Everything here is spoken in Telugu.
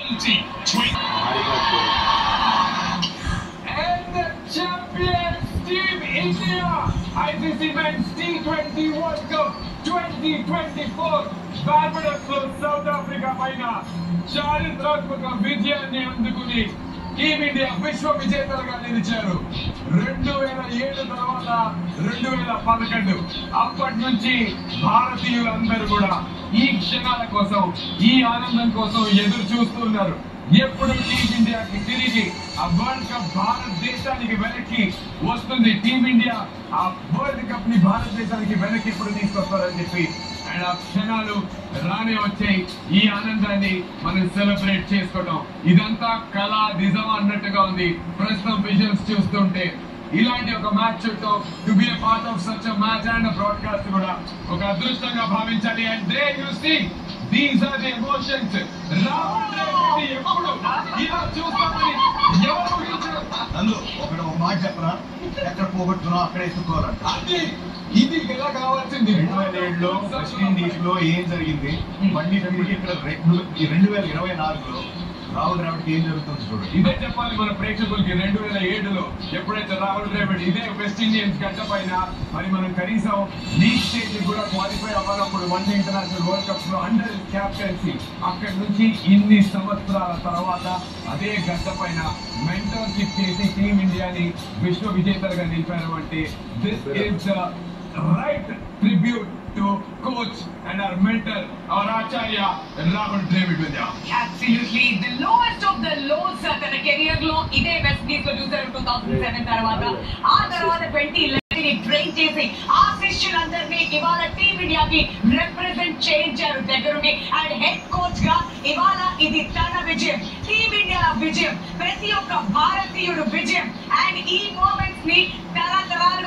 And the champions, Team India, ICC Men's T20 World Cup 2024 Barbados లో సౌత్ ఆఫ్రికా పైన చారిత్రాత్మక విజయాన్ని అందుకుని టీమిండియా విశ్వ విజేతలుగా నిలిచారు రెండు వేల ఏడు తర్వాత రెండు వేల పదకొండు అప్పటి నుంచి భారతీయులందరూ కూడా ఈ క్షణాల కోసం ఈ ఆనందం కోసం ఎదురు చూస్తున్నారు ఎప్పుడు టీమిండియాకి తిరిగి ఆ వరల్డ్ కప్ భారతదేశానికి వెనక్కి వస్తుంది టీమిండియా ఆ వరల్డ్ కప్ ని భారతదేశానికి వెనక్కి ఎప్పుడు తీసుకొస్తారని చెప్పి అండ్ ఆ క్షణాలు రానే వచ్చాయి ఈ ఆనందాన్ని మనం సెలబ్రేట్ చేసుకోవడం ఇదంతా కళ నిజం అన్నట్టుగా ఉంది ప్రస్తుతం విజువల్స్ చూస్తుంటే ఇలాంటి ఒక మ్యాచ్ చుట్టూ to be part of such match and broadcast కూడా ఒక అదృష్టంగా భావించాలి and they you see these are the emotions Rahul Dravid ఎప్పుడు ఇలా చూస్తామని ఎవరు ఊహించరు నందు ఒకటి ఒక మాట చెప్పరా ఎక్కడ పోగొట్టుకున్నావు అక్కడ ఎత్తుకోవాలంట అది ఇది కదా కావాల్సింది రెండు వేల ఏడులో వెస్ట్ ఇండీస్ లో ఏం జరిగింది మళ్ళీ తిరిగి ఇక్కడ రెండు ఈ రెండు వేల ఇరవై నాలుగులో రాహుల్ ద్రావిడ్కి ఏం జరుగుతుంది చూడండి ఇదే చెప్పాలి మన ప్రేక్షకులకి రెండు వేల ఏడులో ఎప్పుడైతే రాహుల్ ద్రావిడ్ ఇదే వెస్ట్ ఇండియన్స్ గడ్డ పైన మరి మనం కనీసం లీగ్ స్టేజ్ కూడా క్వాలిఫై అవ్వాలప్పుడు one day international world cups లో అండర్ క్యాప్టెన్సీ అక్కడి నుంచి ఇన్ని సంవత్సరాల తర్వాత అదే గడ్డ పైన మెంటర్షిప్ చేసి టీమిండియాని విశ్వ విజేతలుగా నిలిపారు అంటే this is the right tribute to coach and our mentor our ఆచార్య రాహుల్ ద్రావిడ్ విద్యా absolutely the lowest of the lows తన కెరియర్ లో ఇదే వెస్ట్ ఇండీస్ లో చూసారు టూ థౌసండ్ సెవెన్ తర్వాత ఆ తర్వాత ట్వంటీ ని ట్రైన్ చేసి ఆ శిష్యులందరినీ ఇవాళ టీమిండియాకి రిప్రజెంట్ చేయించారు దగ్గరుండి అండ్ హెడ్ కోచ్ గా ఇవాళ ఇది తన విజయం టీమిండియా విజయం ప్రతి ఒక్క భారతీయుడు విజయం అండ్ ఈ మూమెంట్స్ ని తరతరాల